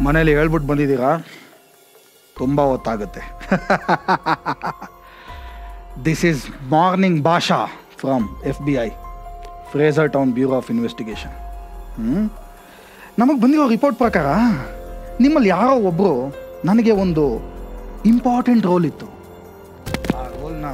ಮನೇಲಿ ಹೇಳ್ಬಿಟ್ಟು ಬಂದಿದ್ದೀರಾ ತುಂಬ ಹೊತ್ತಾಗುತ್ತೆ this is morning Bhasha from F B I Frazer Town Bureau of Investigation ಹ್ಞೂ ನಮಗೆ ಬಂದಿರೋ ರಿಪೋರ್ಟ್ ಪ್ರಕಾರ ನಿಮ್ಮಲ್ಲಿ ಯಾರೋ ಒಬ್ಬರು ನನಗೆ ಒಂದು ಇಂಪಾರ್ಟೆಂಟ್ ರೋಲ್ ಇತ್ತು ಆ ರೋಲ್ನ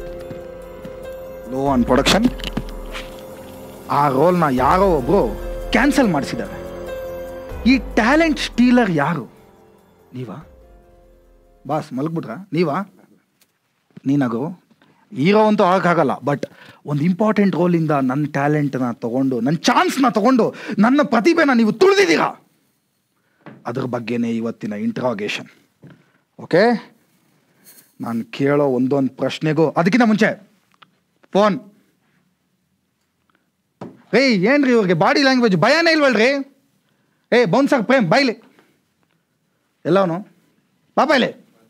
ಲೋ ಆನ್ ಪ್ರೊಡಕ್ಷನ್ ಆ ರೋಲ್ನ ಯಾರೋ ಒಬ್ಬರು ಕ್ಯಾನ್ಸಲ್ ಮಾಡಿಸಿದ್ದಾರೆ ಈ ಟ್ಯಾಲೆಂಟ್ ಸ್ಟೀಲರ್ ಯಾರು ನೀವಾ ಬಾಸ್ ಮಲಗ್ಬಿಟ್ರಾ ನೀವಾ ನೀನಾಗು ಹೀರೋ ಅಂತೂ ಆಗಕ್ಕಾಗಲ್ಲ ಬಟ್ ಒಂದು ಇಂಪಾರ್ಟೆಂಟ್ ರೋಲಿಂದ ನನ್ನ ಟ್ಯಾಲೆಂಟ್ನ ತಗೊಂಡು ನನ್ನ ಚಾನ್ಸ್ನ ತಗೊಂಡು ನನ್ನ ಪ್ರತಿಭೆನ ನೀವು ತುಳಿದಿದ್ದೀರಾ ಅದ್ರ ಬಗ್ಗೆನೇ ಇವತ್ತಿನ ಇಂಟ್ರಾಗೇಷನ್ ಓಕೆ ನಾನು ಕೇಳೋ ಒಂದೊಂದು ಪ್ರಶ್ನೆಗೂ ಅದಕ್ಕಿಂತ ಮುಂಚೆ ಫೋನ್ ಏಯ್ ಏನ್ರಿ ಇವ್ರಿಗೆ ಬಾಡಿ ಲ್ಯಾಂಗ್ವೇಜ್ ಭಯನೇ ಇಲ್ವಲ್ರಿ ಏ ಬೌನ್ಸರ್ ಪ್ರೇಮ್ ಬೈಲಿ ಎಲ್ಲವನು ಪಾಪ ಇಲ್ಲಿ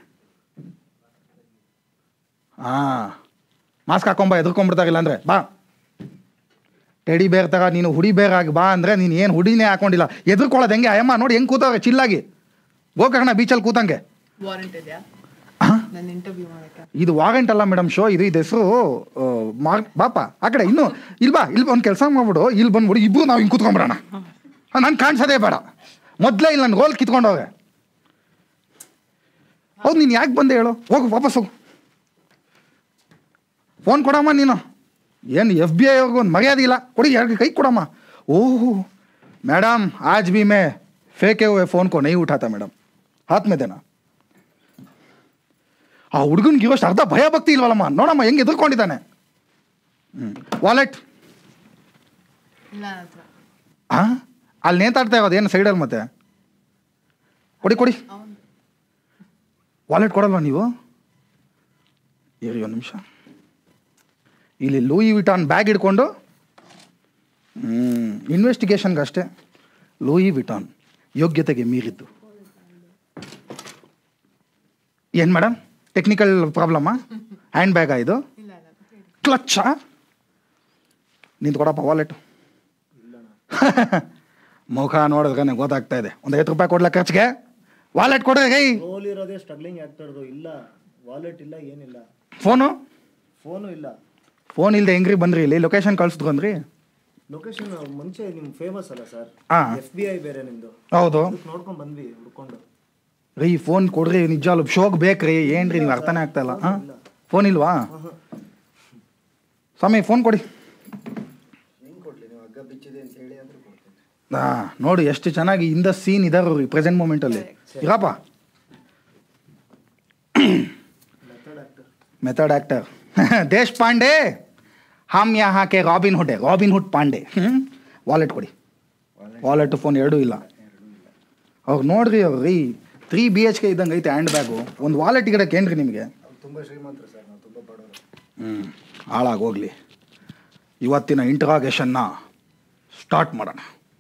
ಹಾಂ ಮಾಸ್ಕ್ ಹಾಕೊಂಬ ಎದ್ಕೊಂಡ್ಬಿಡ್ತಾರಿಲ್ಲ ಅಂದರೆ ಬಾ ಟೆಡಿ ಬೇರ್ ತರ ನೀನು ಹುಡಿ ಬೇರಾಗಿ ಬಾ ಅಂದರೆ ನೀನು ಏನು ಹುಡಿನೇ ಹಾಕೊಂಡಿಲ್ಲ ಎದ್ರುಕೊಳ್ಳೋದು ಹೆಂಗೆ ಅಯ್ಯಮ್ಮ ನೋಡಿ ಹೆಂಗೆ ಕೂತವ್ರೆ ಚಿಲ್ಲಾಗಿ ಗೋಕರ್ಣ ಬೀಚಲ್ಲಿ ಕೂತಂಗೆ ವಾರಂಟ್ ಇದೆಯಾ ನನ್ನ ಇಂಟರ್ವ್ಯೂ ಮಾಡಕ್ಕೆ ಇದು ವಾರೆಂಟ್ ಅಲ್ಲ ಮೇಡಮ್ ಶೋ ಇದು ಇದು ಹೆಸರು ಮಾರ್ಕ್ ಬಾಪ ಆ ಕಡೆ ಇನ್ನು ಇಲ್ಲಿ ಬಾ ಇಲ್ಲಿ ಒಂದು ಕೆಲಸ ಮಾಡ್ಬಿಡು ಇಲ್ಲಿ ಬಂದ್ಬಿಡು ಇಬ್ರು ನಾವು ಹಿಂಗೆ ಕೂತ್ಕೊಂಡ್ಬಿಡೋಣ ನಾನು ಕಾಣಿಸೋದೇ ಬೇಡ ಮೊದಲೇ ಇಲ್ಲಿ ನನ್ನ ರೋಲ್ ಕಿತ್ಕೊಂಡವ್ರೆ ಹೌದು ನೀನು ಯಾಕೆ ಬಂದೆ ಹೇಳು ಹೋಗು ವಾಪಸ್ ಹೋಗು ಫೋನ್ ಕೊಡಮ್ಮ ನೀನು ಏನು ಎಫ್ ಬಿ ಐ ಅವ್ರಿಗೂ ಒಂದು ಮರ್ಯಾದೆ ಇಲ್ಲ ಕೊಡಿ ಎರಡು ಕೈ ಕೊಡಮ್ಮ ಓಹ್ मैडम आज भी मैं फेंके हुए फ़ोन को नहीं उठाता मैडम हाथ में देना ಆ ಹುಡುಗನ್ಗೆ ಇರೋಷ್ಟು ಅರ್ಧ ಭಯ ಭಕ್ತಿ ಇಲ್ವಲ್ಲಮ್ಮ ನೋಡಮ್ಮ ಹೆಂಗೆ ಎದುರ್ಕೊಂಡಿದ್ದಾನೆ ಹ್ಞೂ ವಾಲೆಟ್ ಇಲ್ಲ ನನ್ನ ಹತ್ರ ಹಾಂ ಅಲ್ಲಿ ನೇತಾಡ್ತಾ ಇರೋದು ಏನು ಸೈಡಲ್ಲಿ ಮತ್ತೆ ಕೊಡಿ ಕೊಡಿ ಅವ್ನು ವಾಲೆಟ್ ಕೊಡಲ್ವಾ ನೀವು ಇರಿ ಒಂದು ನಿಮಿಷ ಇಲ್ಲಿ ಲೂಯಿ ವಿಟಾನ್ ಬ್ಯಾಗ್ ಹಿಡ್ಕೊಂಡು ಇನ್ವೆಸ್ಟಿಗೇಷನ್ಗೆ ಅಷ್ಟೇ ಲೂಯಿ ವಿಟಾನ್ ಯೋಗ್ಯತೆಗೆ ಮೀರಿದ್ದು ಏನು ಮೇಡಮ್ ಟೆಕ್ನಿಕಲ್ ಪ್ರಾಬ್ಲಮ್ಮಾ ಹ್ಯಾಂಡ್ ಬ್ಯಾಗಾ ಇದು ಇಲ್ಲ ಇಲ್ಲ ಹೇಳಿ ಕ್ಲಚ್ಚಾ ನಿಂತು ಕೊಡಪ್ಪ ವಾಲೆಟ್ ಮುಖ ನೋಡಿದ್ರೆ ಗೊತ್ತಾಗ್ತಾ ಇದೆ ಒಂದು ಐವತ್ತು ರೂಪಾಯಿ ಕೊಡ್ಲಾ ಖರ್ಚಿಗೆ ವಾಲೆಟ್ ಕೊಡ್ರಿ ಗೈ ರೋಲ್ ಇರೋದೇ ಸ್ಟ್ರಗ್ಲಿಂಗ್ ಆಗ್ತಿರೋದು ಇಲ್ಲ ವಾಲೆಟ್ ಇಲ್ಲ ಏನಿಲ್ಲ ಫೋನು ಫೋನು ಇಲ್ಲ ಫೋನ್ ಇಲ್ಲದೆ ಹೆಂಗ್ರಿ ಬಂದ್ರಿ ಇಲ್ಲಿ ಲೊಕೇಶನ್ ಕಳ್ಸಿದ್ರು ಅಂದ್ರಿ ಲೊಕೇಶನ್ ಮುಂಚೆ ನಿಮ್ ಫೇಮಸ್ ಅಲ್ಲ ಸರ್ ಹಾ. ಎಫ್ ಬಿ ಐ ಬೇರೆ ನಿಮ್ದು ಹೌದು ಅದಕ್ಕೆ ನೋಡ್ಕೊಂಡ್ ಬಂದ್ವಿ ಹುಡ್ಕೊಂಡು ರೀ ಫೋನ್ ಕೊಡ್ರಿ ನಿಜ ಶೋಕ್ ಬೇಕ್ರಿ ಏನ್ರಿ ನೀವು ಅರ್ಥನೇ ಆಗ್ತಾ ಇಲ್ಲ ಹಾಂ ಫೋನ್ ಇಲ್ವಾ ಸ್ವಾಮಿ ಫೋನ್ ಕೊಡಿ ಹಾ ನೋಡಿ ಎಷ್ಟು ಚೆನ್ನಾಗಿ ಇಂದ ಸೀನ್ ಇದಾರೆ ರೀ ಪ್ರೆಸೆಂಟ್ ಮೂಮೆಂಟಲ್ಲಿ ಇರಪ್ಪ ಮೆಥಡ್ ಆಕ್ಟರ್ ದೇಶ್ ಪಾಂಡೆ ಹಮ್ यहाँ के Robin Hood Robin Hood Pandey wallet ಕೊಡಿ ವಾಲೆಟ್ ಫೋನ್ ಎರಡೂ ಇಲ್ಲ ಅವ್ರು ನೋಡ್ರಿ ಅವ್ರು ರೀ ತ್ರೀ ಬಿ ಎಚ್ ಕೆ ಇದ್ದಂಗೆ ಐತೆ ಹ್ಯಾಂಡ್ ಬ್ಯಾಗು ಒಂದು ವಾಲೆಟ್ ಇಡಕ್ಕೆ ಏನ್ರಿ ನಿಮಗೆ ತುಂಬಾ ಶ್ರೀಮಂತರು ಸರ್ ನಾವು ತುಂಬಾ ಬಡವರು ಹ್ಞೂ ಹಾಳಾಗೋಗ್ಲಿ ಇವತ್ತಿನ ಇಂಟ್ರಾಗೇಷನ್ನ ಸ್ಟಾರ್ಟ್ ಮಾಡೋಣ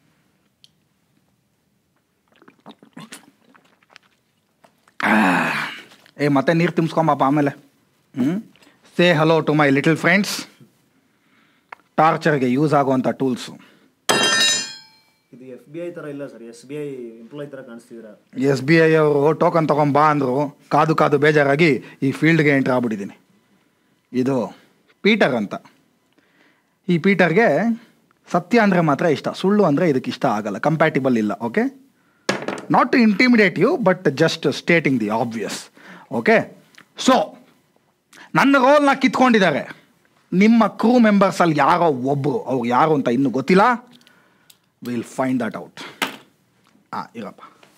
ಆ, ಏ ಮತ್ತೆ ನೀರು ತುಂಬಿಸ್ಕೊಂಬಪ್ಪ ಆಮೇಲೆ ಹ್ಞೂ say hello to my little friends ಟಾರ್ಚರ್ಗೆ ಯೂಸ್ ಆಗುವಂಥ ಟೂಲ್ಸು ಇದು ಎಫ್ ಬಿ ಐ ತರ ಇಲ್ಲ sir S B I employee ತರ ಕಾಣಿಸ್ತಿದ್ದೀರಾ ಎಸ್ ಬಿ ಐ ಅವರು ಟೋಕನ್ ತೊಗೊಂಬಾ ಅಂದರು ಕಾದು ಕಾದು ಬೇಜಾರಾಗಿ ಈ ಫೀಲ್ಡ್ಗೆ ಎಂಟ್ರ್ ಆಗ್ಬಿಟ್ಟಿದ್ದೀನಿ ಇದು ಪೀಟರ್ ಅಂತ ಈ ಪೀಟರ್ಗೆ ಸತ್ಯ ಅಂದರೆ ಮಾತ್ರ ಇಷ್ಟ ಸುಳ್ಳು ಅಂದರೆ ಇದಕ್ಕೆ ಇಷ್ಟ ಆಗಲ್ಲ ಕಂಪ್ಯಾಟಿಬಲ್ ಇಲ್ಲ okay not to intimidate you but just stating the obvious okay so ನನ್ನ ರೋಲ್ನ ಕಿತ್ಕೊಂಡಿದ್ದಾರೆ ನಿಮ್ಮ ಕ್ರೂ ಮೆಂಬರ್ಸಲ್ಲಿ ಯಾರೋ ಒಬ್ಬರು ಅವ್ರು ಯಾರು ಅಂತ ಇನ್ನೂ ಗೊತ್ತಿಲ್ಲ ವಿಲ್ ಫೈಂಡ್ ದಟ್ ಔಟ್ ಹಾಂ ಇರಪ್ಪ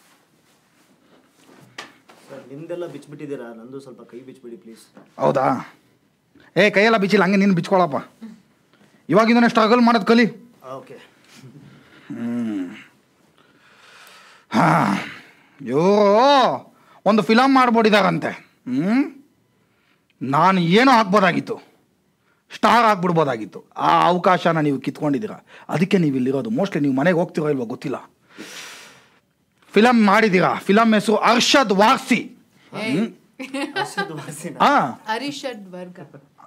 ಸರ್ ನಿಮ್ದೆಲ್ಲ ಬಿಚ್ಬಿಟ್ಟಿದ್ದೀರಾ ನಂದು ಸ್ವಲ್ಪ ಕೈ ಬಿಚ್ಬಿಡಿ ಪ್ಲೀಸ್ ಹೌದಾ ಏ ಕೈಯೆಲ್ಲ ಬಿಚ್ಚಿಲ್ಲ ಹಂಗೆ ನೀನು ಬಿಚ್ಕೊಳಪ್ಪ ಇವಾಗಿಂದನೇ ಸ್ಟ್ರಗಲ್ ಮಾಡೋದು ಕಲಿ ಓಕೆ ಹಾಂ ಇವರು ಒಂದು ಫಿಲಮ್ ಮಾಡ್ಬೋಡಿದಾರಂತೆ ಹ್ಞೂ ನಾನು ಏನೋ ಆಗ್ಬೋದಾಗಿತ್ತು ಸ್ಟಾರ್ ಆಗ್ಬಿಡ್ಬೋದಾಗಿತ್ತು ಆ ಅವಕಾಶನ ನೀವು ಕಿತ್ಕೊಂಡಿದ್ದೀರಾ ಅದಕ್ಕೆ ನೀವು ಇಲ್ಲಿರೋದು ಮೋಸ್ಟ್ಲಿ ನೀವು ಮನೆಗೆ ಹೋಗ್ತಿರೋ ಇಲ್ವೋ ಗೊತ್ತಿಲ್ಲ ಫಿಲಮ್ ಮಾಡಿದ್ದೀರಾ ಫಿಲಮ್ ಹೆಸರು ಅರ್ಷದ್ ವಾರ್ಸಿ ವಾಸಿನ ಹಾಂ ಅರಿಷಡ್ ವರ್ಗ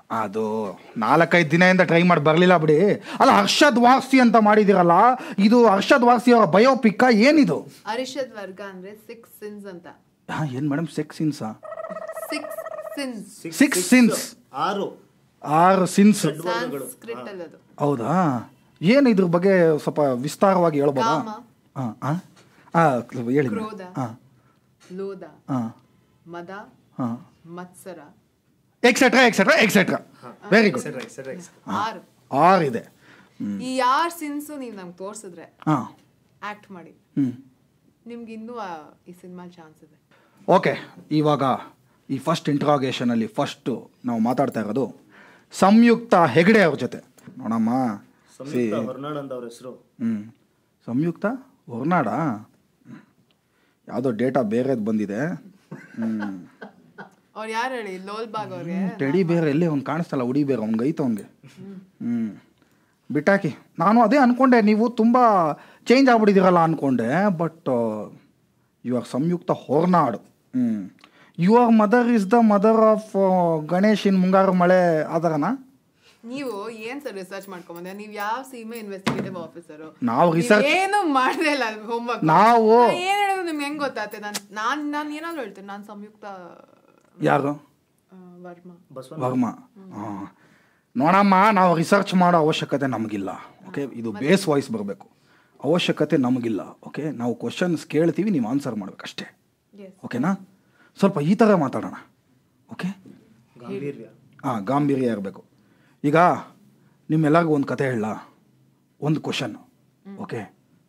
ಅದು ನಾಲ್ಕೈದು ದಿನದಿಂದ ಟ್ರೈ ಮಾಡಿ ಬರಲಿಲ್ಲ ಬಿಡಿ ಅಲ್ಲ ಹರ್ಷದ್ ವಾರ್ಸಿ ಅಂತ ಮಾಡಿದಿರಲ್ಲ ಇದು ಹರ್ಷದ್ ವಾರ್ಸಿ ಅವರ ಬಯೋಪಿಕ್ಕ ಏನಿದು ಅರಿಷದ್ ವರ್ಗ ಅಂದ್ರೆ ಸಿಕ್ಸ್ ಸಿನ್ಸ್ ಅಂತ ಹಾಂ ಏನು ಮೇಡಮ್ ಸೆಕ್ಸ್ ಸಿನ್ಸಾ ಸಿಕ್ಸ್ ಸಿನ್ಸ್ ಸಿಕ್ಸ್ ಸಿನ್ಸ್ ಆರು ಆರು ಸಿನ್ಸ್ ಸಾಂಸ್ಕ್ರಿಟ್ ಅಲ್ಲಿ ಅದು ಹೌದಾ ಏನು ಇದ್ರ ಬಗ್ಗೆ ಸ್ವಲ್ಪ ವಿಸ್ತಾರವಾಗಿ ಹೇಳ್ಬೋದಾ ಕಾಮ. ಹಾಂ ಹಾಂ ಹಾಂ ಹೇಳಿ ಕ್ರೋಧ. ಹಾಂ ಲೋಧ ಹಾಂ ಮದ ಹಾಂ ಮತ್ಸರ etcetera etcetera etcetera very good ಸರಿ ಸರಿ ಆರು ಆರು ಇದೆ ಈ ಯಾರ್ ಸಿನ್ಸು ನೀವು ನಮ್ಗೆ ತೋರ್ಸಿದ್ರೆ ಹಾಂ ಆಕ್ಟ್ ಮಾಡಿ ಹ್ಞೂ ನಿಮ್ಗೆ ಇನ್ನೂ ಆ ಈ ಸಿನಿಮಾ ಚಾನ್ಸ್ ಇದೆ ಓಕೆ ಇವಾಗ ಈ ಫಸ್ಟ್ ಇಂಟ್ರಾಗೇಷನಲ್ಲಿ ಫಸ್ಟು ನಾವು ಮಾತಾಡ್ತಾ ಇರೋದು ಸಂಯುಕ್ತ ಹೆಗಡೆ ಅವ್ರ ಜೊತೆ ನೋಡಮ್ಮ ಸಿ ಸಂಯುಕ್ತ ಹೊರನಾಡ್ ಅಂತ ಅವ್ರ ಹೆಸರು ಹ್ಞೂ ಸಂಯುಕ್ತ ಹೊರನಾಡ ಯಾವುದೋ ಡೇಟಾ ಬೇರೆದು ಬಂದಿದೆ ಹ್ಞೂ ಅವ್ರು ಯಾರು ಹೇಳಿ ಲೋಲ್ ಬಾಗ್ ಅವ್ರಿಗೆ ಟೆಡಿ ಬೇರೆ ಎಲ್ಲಿ ಅವ್ನು ಕಾಣಿಸ್ತಲ್ಲ ಉಡಿ ಬೇರೆ ಅವ್ನಿಗೆ ಐತೆ ಅವ್ನಿಗೆ ಹ್ಞೂ ಬಿಟ್ಟಾಕಿ ನಾನು ಅದೇ ಅಂದ್ಕೊಂಡೆ ನೀವು ತುಂಬ ಚೇಂಜ್ ಆಗ್ಬಿಟ್ಟಿದ್ದೀರಲ್ಲ ಅಂದ್ಕೊಂಡೆ ಬಟ್ ಇವಾಗ ಸಂಯುಕ್ತ ಹೊರನಾಡು ಹ್ಞೂ your mother is the mother of Ganesh in Mungaru Male ಆದರನಾ ನೀವು ಏನ್ ಸರ್ ರಿಸರ್ಚ್ ಮಾಡ್ಕೊಂಬಂದ್ರೆ ನೀವ್ ಯಾವ ಸೀಮೆ ಇನ್ವೆಸ್ಟಿಗೇಟಿವ್ ಆಫೀಸರ್ ನಾವು research- ಏನು ಮಾಡದೇ ಇಲ್ಲ ಹೋಮ್ವರ್ಕ್ ನಾವು ಏನ್ ಹೇಳೋದು ನಿಮ್ಗೆ ಹೆಂಗ್ ಗೊತ್ತಾಗ್ತದೆ ನಾನ್ ನಾನ್ ನಾನ್ ಏನಾದ್ರು ಹೇಳ್ತೇನೆ ನಾನ್ ಸಂಯುಕ್ತ ಯಾರು ಆ, ವರ್ಮಾ ಬಸವನ ವರ್ಮ ಹಾಂ ನೋಡಮ್ಮ ನಾವು ರಿಸರ್ಚ್ ಮಾಡೋ ಅವಶ್ಯಕತೆ ನಮಗಿಲ್ಲ ಓಕೆ ಇದು ಬೇಸ್ ವಾಯ್ಸ್ ಬರಬೇಕು ಅವಶ್ಯಕತೆ ನಮಗಿಲ್ಲ ಓಕೆ ನಾವು ಕ್ವಶನ್ಸ್ ಕೇಳ್ತೀವಿ ನೀವು ಆನ್ಸರ್ ಮಾಡ್ಬೇಕಷ್ಟೇ ಎಸ್ ಓಕೆನಾ ಸ್ವಲ್ಪ ಈ ಥರ ಮಾತಾಡೋಣ ಓಕೆ ಗಾಂಭೀರ್ಯ ಹಾಂ ಗಾಂಭೀರ್ಯ ಇರಬೇಕು ಈಗ ನಿಮ್ಮೆಲ್ಲರಿಗೂ ಒಂದು ಕತೆ ಹೇಳ ಒಂದು ಕ್ವಶನ್ ಓಕೆ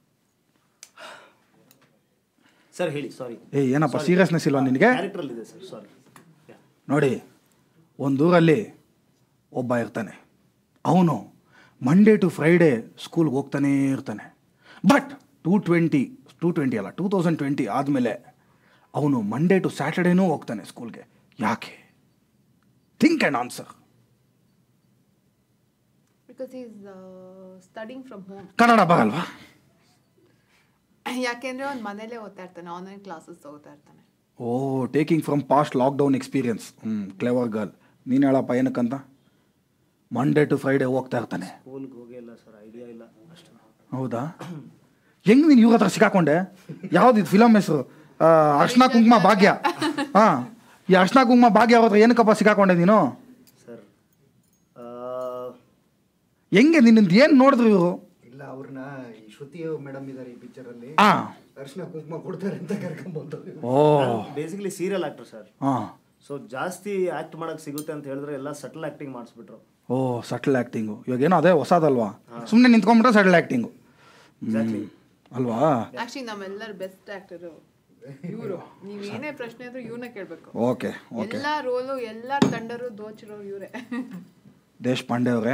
ಸರ್ ಹೇಳಿ ಸಾರಿ ಏ ಏನಪ್ಪ ಸೀರಿಯಸ್ನೆಸ್ ಇಲ್ವಾ ನಿನಗೆ ಕ್ಯಾರೆಕ್ಟರ್ ಇದೆ ಸರ್ ಸಾರಿ ನೋಡಿ ಒಂದೂರಲ್ಲಿ ಒಬ್ಬ ಇರ್ತಾನೆ ಅವನು ಮಂಡೇ ಟು ಫ್ರೈಡೇ ಸ್ಕೂಲ್ಗೆ ಹೋಗ್ತಾನೇ ಇರ್ತಾನೆ but two twenty two twenty ಅಲ್ಲ ಟೂ ತೌಸಂಡ್ ಟ್ವೆಂಟಿ ಆದಮೇಲೆ ಅವನು ಮಂಡೇ ಟು ಸ್ಯಾಟರ್ಡೇನೂ ಹೋಗ್ತಾನೆ ಸ್ಕೂಲ್ಗೆ ಯಾಕೆ think and answer because is studying from home Kannada ಬರಲ್ವಾ ಯಾಕೆಂದ್ರೆ ಅವ್ನ್ ಮನೇಲೆ ಓದ್ತಾ ಇರ್ತಾನೆ ಆನ್ಲೈನ್ ಕ್ಲಾಸಸ್ ತಗೋತಾ ಇರ್ತಾನೆ oh taking from past lockdown experience ಹ್ಞೂ ಕ್ಲೆವರ್ ಗರ್ಲ್ ನೀನು ಹೇಳಪ್ಪ ಏನಕ್ಕಂತ ಮಂಡೇ ಟು ಫ್ರೈಡೇ ಹೋಗ್ತಾ ಇರ್ತಾನೆ ಸ್ಕೂಲ್ಗೆ ಹೋಗಿಲ್ಲ ಸರ್ ಐಡಿಯಾ ಇಲ್ಲ ಅಷ್ಟೇ ಹೌದಾ ಹೆಂಗ್ ನೀನು ಇವ್ರ ಹತ್ರ ಸಿಕ್ಕಾಕೊಂಡೆ ಯಾವ್ದು ಇದು ಫಿಲಮ್ ಹೆಸರು ಅರ್ಶನ ಕುಂಕುಮ ಭಾಗ್ಯ ಹಾ ಈ ಅರ್ಶನ ಕುಂಕುಮ ಭಾಗ್ಯ ಅವ್ರ ಹತ್ರ ಏನಕ್ಕಪ್ಪ ಸಿಕ್ಕಾಕೊಂಡೆ ನೀನು ಸರ್ ಹೆಂಗೆ ನಿನ್ನಿಂದ ಏನು ನೋಡಿದ್ರು ಇವರು ಇಲ್ಲ ಅವ್ರನ್ನ ಈ ಶ್ರುತಿ ಮೇಡಮ್ ಇದಾರೆ ಈ ಪಿಕ್ಚರ್ ಅಲ್ಲಿ ಹಾ ಅರ್ಶನ ಕುಂಕುಮ ಕೊಡ್ತಾರೆ ಅಂತ ಕರ್ಕೊಂಡ್ಬಂದು oh basically serial actor sir ಹಾ ಸೊ ಜಾಸ್ತಿ ಆಕ್ಟ್ ಮಾಡಕ್ ಸಿಗುತ್ತೆ ಅಂತ ಹೇಳಿದ್ರೆ ಎಲ್ಲ ಸಟಲ್ ಆಕ್ಟಿಂಗ್ ಮಾಡಿಸ್ಬಿಟ್ರು ಓ ಸಟಲ್ ಆ್ಯಕ್ಟಿಂಗು ಇವಾಗ ಏನೋ ಅದೇ ಹೊಸದಲ್ವಾ ಸುಮ್ಮನೆ ನಿಂತ್ಕೊಂಡ್ಬಿಟ್ರೆ ಸಟಲ್ ಆ್ಯಕ್ಟಿಂಗು ಎಕ್ಸಾಕ್ಟ್ಲಿ ಅಲ್ವಾ ಆಕ್ಚುಲಿ ನಮ್ಮೆಲ್ಲರ ಬೆಸ್ಟ್ ಆಕ್ಟರ್ ಇವರು ನೀವ್ ಏನೇ ಪ್ರಶ್ನೆ ಆದ್ರೂ ಇವ್ರನ್ನ ಕೇಳ್ಬೇಕು ಓಕೆ ಓಕೆ ಎಲ್ಲಾ ರೋಲು ಎಲ್ಲಾ ತಂಡರು ದೋಚಿರೋರು ಇವರೇ ದೇಶಪಾಂಡೆ ಅವರೇ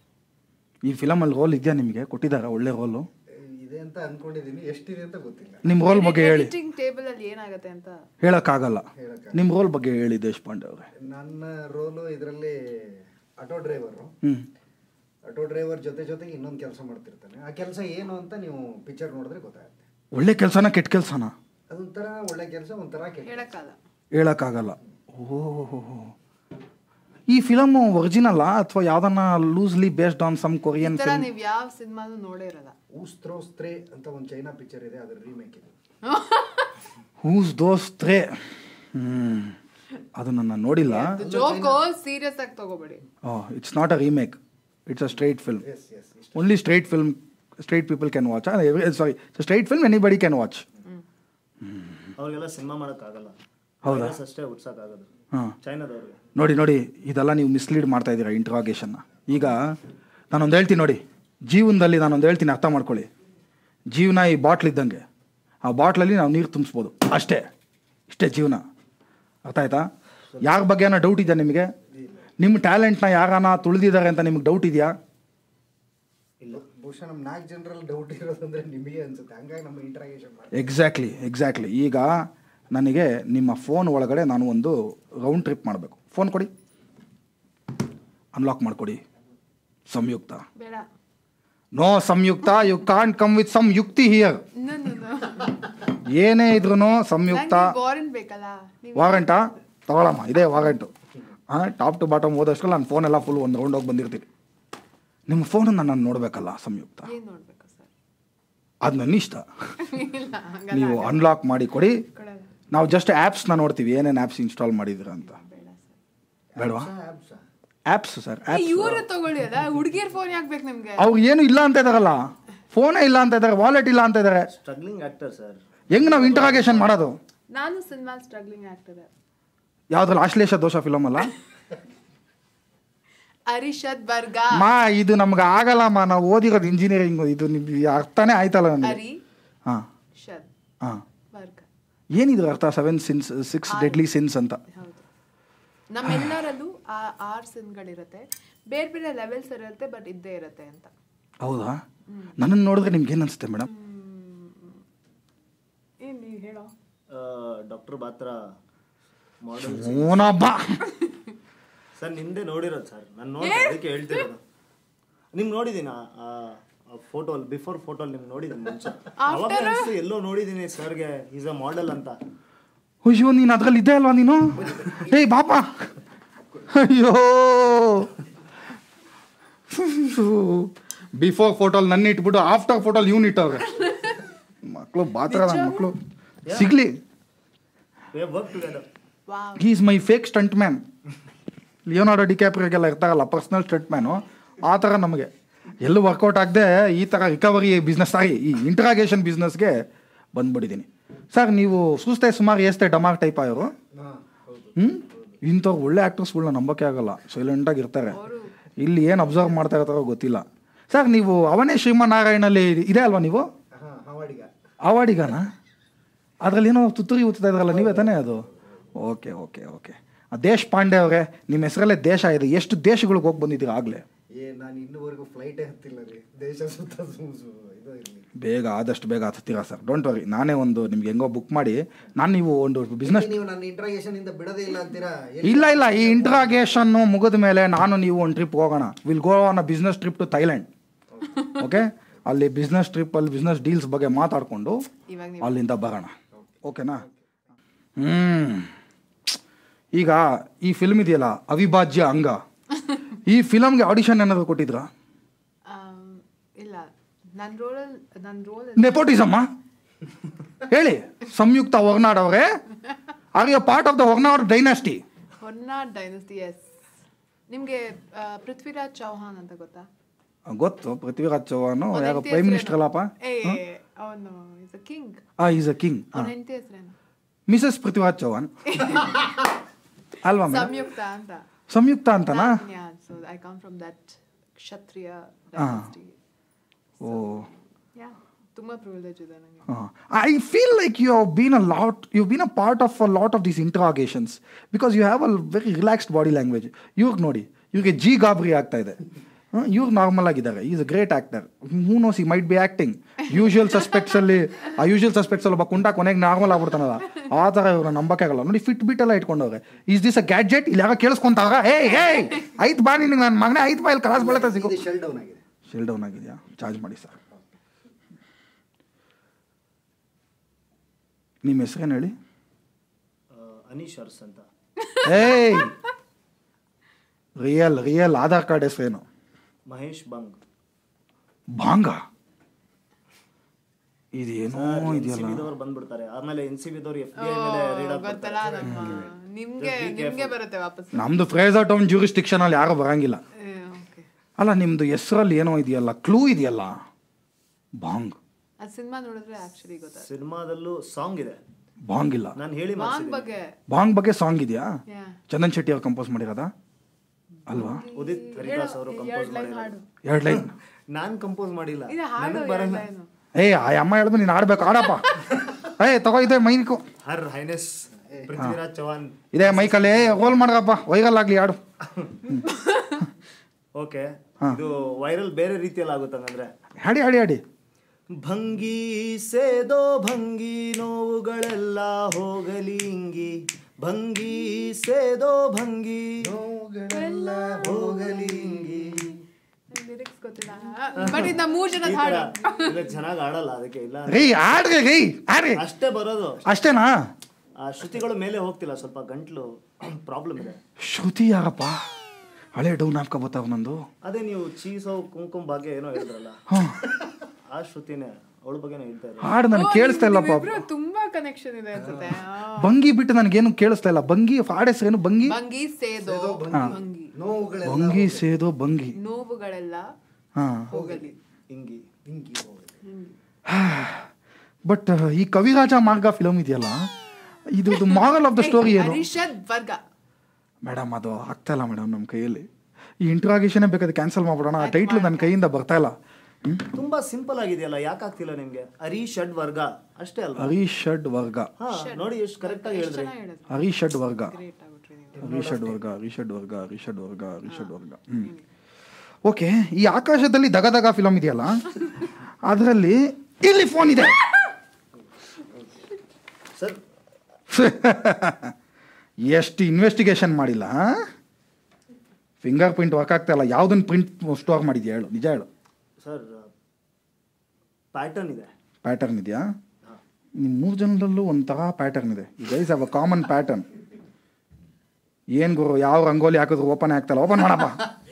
ಈ ಫಿಲಮಲ್ಲಿ ರೋಲ್ ಇದೆಯಾ ನಿಮಗೆ ಕೊಟ್ಟಿದ್ದಾರೆ ಒಳ್ಳೆ ರೋಲು ಇದೆ ಅಂತ ಅನ್ಕೊಂಡಿದೀನಿ ಎಷ್ಟಿದೆ ಅಂತ ಗೊತ್ತಿಲ್ಲ ನಿಮ್ಮ ರೋಲ್ ಬಗ್ಗೆ ಹೇಳಿ ಎಡಿಟಿಂಗ್ ಟೇಬಲ್ ಅಲ್ಲಿ ಏನಾಗತ್ತೆ ಅಂತ ಹೇಳೋಕ್ಕಾಗಲ್ಲ ಹೇಳಕ್ಕ ನಿಮ್ಮ ರೋಲ್ ಬಗ್ಗೆ ಹೇಳಿ ದೇಶಪಾಂಡೆ ಅವರೇ ನನ್ನ ರೋಲು ಇದರಲ್ಲಿ ಆಟೋ ಡ್ರೈವರು ಹ್ಞೂ ಆಟೋ ಡ್ರೈವರ್ ಜೊತೆ ಜೊತೆಗೆ ಇನ್ನೊಂದು ಕೆಲಸ ಮಾಡ್ತಿರ್ತಾನೆ ಆ ಕೆಲಸ ಏನು ಅಂತ ನೀವು ಪಿಕ್ಚರ್ ನೋಡಿದ್ರೆ ಗೊತ್ತಾಗುತ್ತೆ ಒಳ್ಳೆ ಕೆಲಸನ ಕೆಟ್ಟ ಕೆಲಸನ ಅದೊಂಥರ ಒಳ್ಳೆ ಕೆಲಸ ಒಂಥರ ಕೆಟ್ಟ ಹೇಳಕ್ಕಾಗಲ್ಲ ಹೇಳೋಕ್ಕಾಗಲ್ಲ ಓಹೋ ಈ ಫಿಲಮ್ ಒರಿಜಿನಲ್ಲ ಅಥವಾ ಯಾವ್ದನ್ನ ಲೂಸ್ಲಿ ಬೇಸ್ಡ್ ಆನ್ ಸಮ್ ಈ ಕೊರಿಯನ್ ತರ ಫಿಲ್ಮ್ ನೀವ್ ಯಾವ ಸಿನಿಮಾನು ನೋಡೇ ಇರಲ್ಲ ಊಸ್ತ್ರೋಸ್ತ್ರೆ ಅಂತ ಒಂದು ಚೈನಾ ಪಿಕ್ಚರ್ ಇದೆ ಅದ್ರ ರೀಮೇಕ್ ಇದು ಹೂಸ್ ದೋಸ್ತ್ರೆ ಹ್ಮ್ ಅದನ್ನ ನಾನು ನೋಡಿಲ್ಲ ಜೋಕು ಸೀರಿಯಸ್ ಆಗಿ ತಗೋಬೇಡಿ it's not a remake it's a straight film yes yes ಇಷ್ಟ only straight film straight people can watch sorry straight film anybody can watch ಅವ್ರಿಗೆಲ್ಲ ಸಿನಿಮಾ ಮಾಡಕ್ ಆಗಲ್ಲ ಹೌದಾ? ಅಷ್ಟೇ ಉಡ್ಸಕ್ಕಾಗೋದು ಹಾಂ ಚೈನಾದವ್ರಿಗೆ ನೋಡಿ ನೋಡಿ ಇದೆಲ್ಲ ನೀವು ಮಿಸ್ಲೀಡ್ ಮಾಡ್ತಾ ಇದ್ದೀರಾ ಇಂಟ್ರಾಗೇಷನ್ನ ಈಗ ನಾನೊಂದು ಹೇಳ್ತೀನಿ ನೋಡಿ ಜೀವನದಲ್ಲಿ ನಾನೊಂದು ಹೇಳ್ತೀನಿ ಅರ್ಥ ಮಾಡ್ಕೊಳ್ಳಿ ಜೀವನ ಈ ಬಾಟ್ಲ್ ಇದ್ದಂಗೆ ಆ ಬಾಟ್ಲಲ್ಲಿ ನಾವು ನೀರು ತುಂಬಿಸ್ಬೋದು ಅಷ್ಟೇ ಇಷ್ಟೇ ಜೀವನ ಅರ್ಥ ಆಯ್ತಾ ಯಾರ ಬಗ್ಗೆ ಏನೋ ಡೌಟ್ ಇದೆಯಾ ನಿಮಗೆ ನಿಮ್ಮ ಟ್ಯಾಲೆಂಟ್ನ ಯಾರಾನ ತುಳಿದಿದ್ದಾರೆ ಅಂತ ನಿಮ್ಗೆ ಡೌಟ್ ಇದೆಯಾ ಇಲ್ಲ ಬಹುಶಃ ನಮ್ಮ ನಾಲ್ಕು ಜನರಲ್ಲಿ ಡೌಟ್ ಇರೋದಂದ್ರೆ ನಿಮಗೆ ಅನ್ಸುತ್ತೆ ಹಂಗಾಗಿ ನಮ್ಮ ಇಂಟ್ರಾಗೇಷನ್ ಮಾಡಿ ಎಕ್ಸಾಕ್ಟ್ಲಿ ಎಕ್ಸಾಕ್ಟ್ಲಿ ಈಗ ನನಗೆ ನಿಮ್ಮ ಫೋನ್ ಒಳಗಡೆ ನಾನು ಒಂದು ರೌಂಡ್ ಟ್ರಿಪ್ ಮಾಡಬೇಕು ಫೋನ್ ಕೊಡಿ ಅನ್ಲಾಕ್ ಮಾಡಿಕೊಡಿ ಸಂಯುಕ್ತ ಬೇಡ no Samyukta you can't come with some ಯುಕ್ತಿ ಹಿಯರ್ ಏನೇ ಇದ್ರು ಸಂಯುಕ್ತ ವಾರಂಟ್ ಬೇಕಲ್ಲ ನೀವ್ ವಾರಂಟಾ ತಗೊಳಮ್ಮ ಇದೇ ವಾರಂಟು ಹಾಂ ಟಾಪ್ ಟು ಬಾಟಮ್ ಓದೋಷ್ಟ್ರಲ್ಲಿ ನನ್ನ ಫೋನೆಲ್ಲ ಫುಲ್ ಒಂದು ರೌಂಡ್ ಹೋಗಿ ಬಂದಿರ್ತೀನಿ ನಿಮ್ಮ ಫೋನನ್ನು ನಾನು ನೋಡಬೇಕಲ್ಲ ಸಂಯುಕ್ತ ಏನ್ ನೋಡ್ಬೇಕು ಸರ್ ಅದು ನನ್ನ ಇಷ್ಟ ಇಲ್ಲ ಹಂಗಲ್ಲ ನೀವು ಅನ್ಲಾಕ್ ಮಾಡಿ ಕೊಡಿ ಕೊಡಲ್ಲ. ನಾವು ಜಸ್ಟ್ ಆ್ಯಪ್ಸ್ನ ನೋಡ್ತೀವಿ ಏನೇನು ಆ್ಯಪ್ಸ್ ಇನ್ಸ್ಟಾಲ್ ಮಾಡಿದ್ದೀರಾ ಅಂತ ಬೇಡ ಸರ್ ಬೇಡವಾ ಆ್ಯಪ್ಸಾ ಆ್ಯಪ್ಸ್ ಸರ್ ಆ್ಯಪ್ಸ್ ಇವ್ರ ತಗೊಳ್ಳಿ ಅದ ಹುಡುಗಿಯರ್ ಫೋನ್ ಯಾಕೆ ಬೇಕು ನಿಮ್ಗೆ ಅವ್ರು ಏನು ಇಲ್ಲ ಅಂತ ಇದಾರಲ್ಲ ಫೋನೇ ಇಲ್ಲ ಅಂತ ಇದ್ದಾರೆ ವಾಲೆಟ್ ಇಲ್ಲ ಅಂತ ಇದ್ದಾರೆ ಸ್ಟ್ರಗ್ಲಿಂಗ್ ಆಕ್ಟರ್ ಸರ್ ಹೆಂಗ್ ನಾವು ಇಂಟರಾಗೇಷನ್ ಮಾಡೋದು ನಾನು ಸಿನಿಮಾ ಸ್ಟ್ರಗ್ಲಿಂಗ್ ಆಗ್ತದೆ ಯಾವ್ದ್ರಲ್ಲಿ ಆಶ್ಲೇಷ ದೋಷ ಫಿಲಮ್ ಅಲ್ಲ ಅರಿಷದ್ ಬರ್ಗ ಮಾ ಇದು ನಮ್ಗೆ ಆಗಲ್ಲಮ್ಮ ನಾವು ಓದಿರೋದು ಇಂಜಿನಿಯರಿಂಗ್ ಇದು ನಿಮ್ಗೆ ಅರ್ಥನೇ ಆಯ್ತಲ್ಲ ನನಗೆ ಅರಿ ಹಾಂ ಶದ್ ಹಾಂ ವರ್ಗ ಏನಿದ್ರ ಅರ್ಥ seven sins six deadly sins ಅಂತ ಹೌದು ನಮ್ಮೆಲ್ಲರಲ್ಲೂ ಆ ಆರ್ ಸಿನ್ಗಳಿರುತ್ತೆ ಬೇರೆ ಬೇರೆ ಲೆವೆಲ್ಸ್ ಇರುತ್ತೆ ಬಟ್ ಇದ್ದೇ ಇರುತ್ತೆ ಅಂತ ಹೌದಾ ನನ್ನನ್ನು ನೋಡಿದ್ರೆ ನಿಮ್ಗೆ ಏನು ಅನಿಸುತ್ತೆ ಮೇಡಮ್ ಏನ್ ನೀವು ಹೇಳೋ ಡಾಕ್ಟರ್ ಬಾತ್ರ ಮಾಡಲ್ ಓನಬ್ಬ ಸರ್ ನಿಂದೆ ನೋಡಿರೋದು ಸರ್ ನಾನು ನೋಡಿ ಅದಕ್ಕೆ ಹೇಳ್ತಿರೋದು ನಿಮ್ ನೋಡಿದೀನಿ ಫೋಟೋ ಬಿಫೋರ್ ಫೋಟೋ ನಿಮ್ ನೋಡಿದೀನಿ ಮುಂಚೆ ಅವಾಗ ಅನ್ಸ್ತು ಎಲ್ಲೋ ನೋಡಿದೀನಿ ಸರ್ಗೆ ಈಸ್ ಅ ಮಾಡೆಲ್ ಅಂತ ಅಯ್ಯೋ ನೀನು ಅದ್ರಲ್ಲಿ ಇದ್ದೆ ಅಲ್ವಾ ನೀನು ಏಯ್ ಬಾಪ ಅಯ್ಯೋ ಬಿಫೋರ್ ಫೋಟೋಲ್ ನನ್ನ ಇಟ್ಬಿಟ್ಟು ಆಫ್ಟರ್ ಫೋಟೋಲ್ ಇವ್ನು ಇಟ್ಟವ್ರೆ ಮಕ್ಕಳು ಬಾತ್ರ ನನ್ನ ಮಕ್ಕಳು ಸಿಗ್ಲಿ we work together wow he is my fake stunt man Leonardo ಡಿಕ್ಯಾಪ್ರಿಗೆಲ್ಲ ಇರ್ತಾರಲ್ಲ ಪರ್ಸ್ನಲ್ ಸ್ಟಂಟ್ ಮ್ಯಾನು ಆ ಥರ ನಮಗೆ ಎಲ್ಲೂ ವರ್ಕೌಟ್ ಆಗದೆ ಈ ಥರ ರಿಕವರಿ ಬಿಸ್ನೆಸ್ ಸಾರಿ ಈ ಇಂಟ್ರಾಗೇಷನ್ ಬಿಸ್ನೆಸ್ಗೆ ಬಂದ್ಬಿಟ್ಟಿದ್ದೀನಿ ಸರ್ ನೀವು ಸೂಸ್ತೆ ಸುಮಾರು ಏಸ್ತೆ ಡಮಾರ್ ಟೈಪ್ ಇವರು ಹಾಂ ಹೌದು ಹ್ಞೂ ಇಂಥವ್ರು ಒಳ್ಳೆ ಆ್ಯಕ್ಟರ್ಸ್ಗಳ್ನ ನಂಬಕ್ಕೆ ಆಗಲ್ಲ ಸೈಲೆಂಟಾಗಿ ಇರ್ತಾರೆ ಇಲ್ಲಿ ಏನು ಅಬ್ಸರ್ವ್ ಮಾಡ್ತಾ ಇರ್ತಾರೋ ಗೊತ್ತಿಲ್ಲ ಸರ್ ನೀವು ಅವನೇ ಶ್ರೀಮನ್ನಾರಾಯಣಲ್ಲಿ ಇದೆ ಅಲ್ವಾ ನೀವು ಹಾಂ ಹಾವಾಡಿಗ ಅವಾರ್ಡಿಗಾನ ಅದರಲ್ಲಿ ಏನೋ ತುತ್ತೂರಿ ಊದ್ತಾ ಇದ್ರಲ್ಲ ನೀವೇ ತಾನೇ ಅದು ಓಕೆ ಓಕೆ ಓಕೆ ದೇಶ್ ಪಾಂಡೆ ಅವರೇ ನಿಮ್ಮ ಹೆಸರಲ್ಲೇ ದೇಶ ಇದೆ ಎಷ್ಟು ದೇಶಗಳಿಗೆ ಹೋಗಿ ಬಂದಿದ್ದೀರಾ ಆಗಲೇ ಏ ನಾನು ಇನ್ನುವರೆಗೂ ಫ್ಲೈಟೇ ಹತ್ತಿಲ್ಲ ರೀ ದೇಶ ಸುತ್ತ ಸು- ಸು- ಇದು ಇರಲಿ ಬೇಗ ಆದಷ್ಟು ಬೇಗ ಹತ್ತೀರಾ ಸರ್ ಡೋಂಟ್ ವರಿ ನಾನೇ ಒಂದು ನಿಮ್ಗೆ ಹೆಂಗೋ ಬುಕ್ ಮಾಡಿ ನಾನು ನೀವು ಒಂದು ಬಿಸ್ನೆಸ್ ನೀವು ನನ್ನ ಇಂಟ್ರಾಗೇಷನ್ ಇಂದ ಬಿಡದೇ ಇಲ್ಲ ಅಂತೀರಾ ಎಲ್ಲಿ- ಇಲ್ಲ ಇಲ್ಲ ಈ ಇಂಟ್ರಾಗೇಷನ್ನು ಮುಗಿದ ಮೇಲೆ ನಾನು ನೀವು ಒಂದು ಟ್ರಿಪ್ ಹೋಗೋಣ will go on a business trip to Thailand okay ಅಲ್ಲಿ ಬಿಸ್ನೆಸ್ ಟ್ರಿಪ್ಪಲ್ಲಿ ಬಿಸ್ನೆಸ್ ಡೀಲ್ಸ್ ಬಗ್ಗೆ ಮಾತಾಡಿಕೊಂಡು ಇವಾಗ ನೀವು ಅಲ್ಲಿಂದ ಬರೋಣ ಓಕೆನಾ ಹ್ಞೂ ಈಗ ಈ ಫಿಲ್ಮ್ ಇದೆಯಲ್ಲ ಅವಿಭಾಜ್ಯ ಅಂಗ ಈ ಫಿಲಮ್ಗೆ ಆಡಿಷನ್ ಏನಾದರೂ ಕೊಟ್ಟಿದ್ರಾ ಆಮ್, ಇಲ್ಲ ನನ್ನ ರೋಲಲ್ಲಿ ನನ್ನ ರೋಲ್ ನೆಪೋಟಿಸಮ್ಮ ಹೇಳಿ ಸಂಯುಕ್ತ ಹೊರ್ನಾಡ್ ಅವರೇ are you part of the Hornad dynasty Honnad dynasty yes ನಿಮಗೆ ಪೃಥ್ವಿರಾಜ್ ಚೌಹಾನ್ ಅಂತ ಗೊತ್ತಾ ಗೊತ್ತು ಪೃಥ್ವಿರಾಜ್ ಚೌಹಾನು ಅವ್ನ್ ಯಾರೋ ಹೆಂಡ್ತಿ ಪ್ರೈಮ್ ಹೆಸ್ರೇನು? ಮಿನಿಸ್ಟರ್ ಅಲ್ಲಪ್ಪ ಏ ಅವನು ಇಸ್ ಅ ಕಿಂಗ್ ಆ ಈಸ್ ಅ ಕಿಂಗ್ ಅವನ ಹೆಂಡತಿ ಹೆಸರೇನು ಮಿಸಸ್ ಪೃಥ್ವಿರಾಜ್ ಚೌಹಾನ್ ಅಲ್ವಾ ಮೇಡಮ್ ಸಂಯುಕ್ತ ಅಂತ ಸಂಯುಕ್ತ ಅಂತನಾ so I come from that Kshatriya dynasty oh yeah ತುಂಬಾ ಪ್ರಿವಿಲೇಜ್ ಇದೆ ನನಗೆ I feel like you have been a lot you been a part of a lot of these interrogations because you have a very relaxed body language ಇವ್ರಿಗೆ ನೋಡಿ ಇವ್ರಿಗೆ G ಗಾಬರಿ ಆಗ್ತಾ ಇದೆ ಇವ್ರು ನಾರ್ಮಲ್ ಆಗಿದ್ದಾರೆ is a great actor who knows he might be acting usual suspects ಅಲ್ಲಿ ಆ ಯೂಶುವಲ್ ಸಸ್ಪೆಕ್ಟ್ಸ್ ಅಲ್ಲಿ ಒಬ್ಬ ಕುಂಟ ಕೊನೆಗೆ ನಾರ್ಮಲ್ ಆಗ್ಬಿಡ್ತಾನಲ್ಲ ಆ ಥರ ಇವ್ರನ್ನ ನಂಬಕ್ಕೆ ಆಗಲ್ಲ ನೋಡಿ ಫಿಟ್ ಬಿಟ್ ಎಲ್ಲ ಇಟ್ಕೊಂಡವ್ರೆ ಈಸ್ ದಿಸ್ ಅ ಗ್ಯಾಡ್ಜೆಟ್ ಇಲ್ಲಿ ಯಾರೋ ಕೇಳಿಸ್ಕೊಂತಾಗ ಏ ಏ ಐತ್ ಬಾ ನಿನಗೆ ನನ್ನ ಮಗನೇ ಐತ್ ಬಾ ಇಲ್ಲಿ ಕಲಾಸ್ ಬೆಳತ ಸಿಗು ಇದು ಶೆಲ್ ಡೌನ್ ಆಗಿದೆ ಶೆಲ್ ಡೌನ್ ಆಗಿದೆಯಾ ಚಾರ್ಜ್ ಮಾಡಿ ಸರ್ ನಿಮ್ಮ ಹೆಸರೇನು ಹೇಳಿ ಅನೀಶ್ ಅರ್ಸ್ ಅಂತ ಏಯ್ ರಿಯಲ್ ರಿಯಲ್ ಆಧಾರ್ ಕಾರ್ಡ್ ಹೆಸರೇನು ಮಹೇಶ್ ಬಂಗ್ ಭಾಂಗ ಇದೇನೋ ಇದೆಯಲ್ಲ ದವ್ರು ಬಂದ್ಬಿಡ್ತಾರೆ ಆಮೇಲೆ ಎನ್ ಸಿ ಬಿದವ್ರು ಎಫ್ ಬಿ ಐ ಮೇಲೆ ರೀಡ್ ಗೊತ್ತಲ್ಲ ನಮ್ಮ ನಿಮ್ಗೆ ನಿಮ್ಗೆ ಬರುತ್ತೆ ವಾಪಸ್ ನಮ್ದು ಫ್ರೇಸರ್ ಟೌನ್ ಜ್ಯೂರಿಸ್ಟಿಕ್ಷನ್ ಅಲ್ಲಿ ಯಾರು ಬರಂಗಿಲ್ಲ ಓಕೆ ಅಲ್ಲ ನಿಮ್ದು ಹೆಸರಲ್ಲಿ ಏನೋ ಇದೆಯಲ್ಲ ಕ್ಲೂ ಇದೆಯಲ್ಲ ಭಾಂಗ್ ಅದು ಸಿನಿಮಾ ನೋಡಿದ್ರೆ ಆಕ್ಚುಲಿ ಗೊತ್ತಾಗುತ್ತೆ ಸಿನಿಮಾದಲ್ಲೂ ಸಾಂಗ್ ಇದೆ ಭಾಂಗ್ ಇಲ್ಲ ನಾನು ಹೇಳಿ ವಾಂಗ್ ಮಾಡ್ಸಿದ್ದೀನಿ ಬಗ್ಗೆ ಭಾಂಗ್ ಬಗ್ಗೆ ಸಾಂಗ್ ಇದೆಯಾ ಯಾ ಚಂದನ್ ಶೆಟ್ಟಿ ಅವ್ರು ಕಂಪೋಸ್ ಮಾಡಿರೋದಾ ಅಲ್ವಾ ಉದಿತ್ ಹರಿದಾಸ್ ಅವರು ಕಂಪೋಸ್ ಎರಡು ಲೈನ್ ಮಾಡಿರೋದು ಹಾಡು ಎರಡು ಲೈನ್ ನಾನ್ ಕಂಪೋಸ್ ಮಾಡಿಲ್ಲ ಇದು ಹಾಡು ನನಗ್ ಎರಡು ಬರಲ್ಲ ಲೈನು ಏಯ್ ಆ ಅಮ್ಮ ಹೇಳಿದ್ರು ನೀನು ಆಡ್ಬೇಕು ಆಡಪ್ಪ ಏಯ್ ತಗೋ ಇದೆ ಮೈನ್ಕು ಹರ್ ಹೈನೆಸ್ ಪೃಥ್ವಿರಾಜ್ ಚೌಹಾನ್ ಇದೆ ಮೈಕಲ್ಲಿ ರೋಲ್ ಮಾಡ್ರಪ್ಪ ವೈರಲ್ ಆಗಲಿ ಆಡು ಓಕೆ ಇದು ವೈರಲ್ ಬೇರೆ ರೀತಿಯಲ್ಲಿ ಆಗುತ್ತೆ ಹಂಗಂದ್ರೆ ಹಾಡಿ ಹಾಡಿ ಹಾಡಿ ಭಂಗಿ ಸೇದೋ ಭಂಗಿ ನೋವುಗಳೆಲ್ಲ ಹೋಗಲಿ ಇಂಗಿ ಭಂಗಿ ಸೇದೋ ಭಂಗಿ ನೋವುಗಳೆಲ್ಲ ಹೋಗಲಿ ಇಂಗಿ ಲಿರಿಕ್ಸ್ ಗೊತ್ತಿಲ್ಲ ಬಟ್ ಇದು ನಮ್ಮ ಮೂರು ಜನ ಈ ಹಾಡು ತರ ಇಲ್ಲ ಚೆನ್ನಾಗಿ ಆಡಲ್ಲ ಅದಕ್ಕೆ ಇಲ್ಲ ರೀ ಆಡ್ರಿ ರೀ ಆಡ್ರಿ ಅಷ್ಟೇ ಬರೋದು ಅಷ್ಟೇನಾ ಆ ಶ್ರುತಿಗಳು ಮೇಲೆ ಹೋಗ್ತಿಲ್ಲ ಸ್ವಲ್ಪ ಗಂಟ್ಲು ಪ್ರಾಬ್ಲಮ್ ಇದೆ ಶ್ರುತಿ ಯಾರಪ್ಪ ಹಳೆ ಡೌನ್ ಹಾಕೋಬತ್ತಾವ ನಂದು ಅದೇ ನೀವು ಚೀಸೋ ಕುಂಕುಮ ಭಾಗ್ಯ ಏನೋ ಹೇಳಿದ್ರಲ್ಲ ಹಾಂ ಆ ಶ್ರುತಿನೇ ಅವಳ ಬಗ್ಗೆನೇ ಹೇಳ್ತಾ ಇದ್ದಾರೆ ಹಾಡು ನನಗೆ ಕೇಳಿಸ್ತಾ ಇಲ್ಲಪ್ಪ ಇಬ್ರು ತುಂಬಾ ಕನೆಕ್ಷನ್ ಇದೆ ಅನ್ಸುತ್ತೆ ಆ. ಬಂಗಿ ಬಿಟ್ಟು ನನಗೇನು ಕೇಳಿಸ್ತಾ ಇಲ್ಲ ಬಂಗಿ ಹಾಡ್ ಹೆಸರೇನು ಬಂಗಿ ಭಂಗಿ ಸೇದೋ ಭಂಗಿ ನೋವುಗಳೆಲ್ಲ ಬಂಗಿ ಸೇದೋ ಬಂಗಿ ನೋವುಗಳೆಲ್ಲ ಹಾಂ ಹೋಗಲಿ ಹಿಂಗಿ ಹಿಂಗಿ ಹೋಗಿದೆ ಬಟ್ ಈ ಕವಿರಾಜ ಮಾರ್ಗ ಫಿಲಮ್ ಇದೆಯಲ್ಲ ಇದು ಮಾರಲ್ ಆಫ್ ದ ಸ್ಟೋರಿ ಏನು ಹರಿಷದ್ ವರ್ಗ ಮೇಡಮ್ ಅದು ಆಗ್ತಾ ಇಲ್ಲ ಮೇಡಮ್ ನಮ್ಮ ಕೈಯಲ್ಲಿ ಈ ಇಂಟ್ರಾಗೇಷನೇ ಬೇಕಾದ್ರೆ ಕ್ಯಾನ್ಸಲ್ ಮಾಡ್ಬಿಡೋಣ ಆ ಟೈಟ್ಲ್ ನನ್ನ ಕೈಯಿಂದ ಬರ್ತಾ ಇಲ್ಲ ಹ್ಮ್? ತುಂಬಾ ಸಿಂಪಲ್ ಆಗಿದೆಯಲ್ಲ ಯಾಕೆ ಆಗ್ತಿಲ್ಲ ನಿಮ್ಗೆ ಹರಿ ಷಡ್ ವರ್ಗ ಅಷ್ಟೇ ಅಲ್ವಾ ಹರಿ ಷಡ್ ವರ್ಗ ಹಾ ನೋಡಿ ಎಷ್ಟು ಕರೆಕ್ಟ್ ಆಗಿ ಹೇಳಿದ್ರಿ ಚೆನ್ನಾಗಿ ಹೇಳಿದ್ರು ಹರಿ ಷಡ್ ವರ್ಗ ಗ್ರೇಟ್ ಆಗ್ಬಿಟ್ರಿ ನೀವು ಹರಿ ಷಡ್ ವರ್ಗ ಹರಿ ಷಡ್ ವರ್ಗ ಹರಿ ಷಡ್ ವರ್ಗ ಹರಿ ಷಡ್ ವರ್ಗ ಹ್ಮ್ ಓಕೆ ಈ ಆಕಾಶದಲ್ಲಿ ದಗ ದಗ ಫಿಲಮ್ ಇದೆಯಲ್ಲ ಅದರಲ್ಲಿ ಇಲ್ಲಿ ಫೋನ್ ಇದೆ ಸರ್ ಎಷ್ಟು ಇನ್ವೆಸ್ಟಿಗೇಷನ್ ಮಾಡಿಲ್ಲ ಫಿಂಗರ್ ಪ್ರಿಂಟ್ ವರ್ಕ್ ಆಗ್ತಾ ಇಲ್ಲ ಯಾವ್ದನ್ನ ಪ್ರಿಂಟ್ ಸ್ಟೋರ್ ಮಾಡಿದ್ಯಾ ಹೇಳು ನಿಜ ಹೇಳು ಸರ್ ಪ್ಯಾಟರ್ನ್ ಇದೆ ಪ್ಯಾಟರ್ನ್ ಇದೆಯಾ ನಿಮ್ಮ ಮೂರು ಜನರಲ್ಲೂ ಒಂಥರ ಪ್ಯಾಟರ್ನ್ ಇದೆ ಈ guys have a common pattern ಏನು ಗುರು ಯಾವ ರಂಗೋಲಿ ಹಾಕಿದ್ರು ಓಪನ್ ಆಗ್ತಲ್ಲ ಓಪನ್ ಮಾಡಪ್ಪ